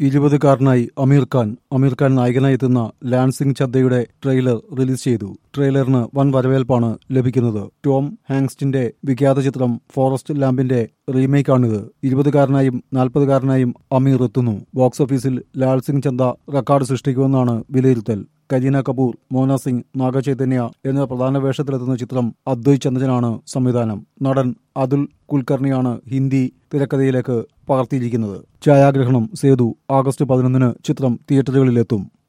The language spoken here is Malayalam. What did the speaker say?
ഇരുപതുകാരനായി അമീർ ഖാൻ അമീർ ഖാൻ നായകനായി എത്തുന്ന ലാൻസിംഗ് ചദ്ദയുടെ ട്രെയിലർ റിലീസ് ചെയ്തു ട്രെയിലറിന് വൻ വരവേൽപ്പാണ് ലഭിക്കുന്നത് ടോം ഹാങ്സ്റ്റിന്റെ വിഖ്യാത ചിത്രം ഫോറസ്റ്റ് ലാമ്പിന്റെ റീമേക്കാണിത് ഇരുപതുകാരനായും നാൽപ്പതുകാരനായും അമീർ എത്തുന്നു ബോക്സ് ഓഫീസിൽ ലാൽ സിംഗ് ചന്ദ റെക്കോർഡ് സൃഷ്ടിക്കുമെന്നാണ് വിലയിരുത്തൽ കരീന കപൂർ മോന സിംഗ് നാഗചൈതന്യ എന്നിവർ പ്രധാന വേഷത്തിലെത്തുന്ന ചിത്രം അദ്വൈത് ചന്ദ്രനാണ് സംവിധാനം നടൻ അതുൽ കുൽക്കർണിയാണ് ഹിന്ദി തിരക്കഥയിലേക്ക് പകർത്തിയിരിക്കുന്നത് ഛായാഗ്രഹണം സേതു ആഗസ്റ്റ് പതിനൊന്നിന് ചിത്രം തിയേറ്ററുകളിലെത്തും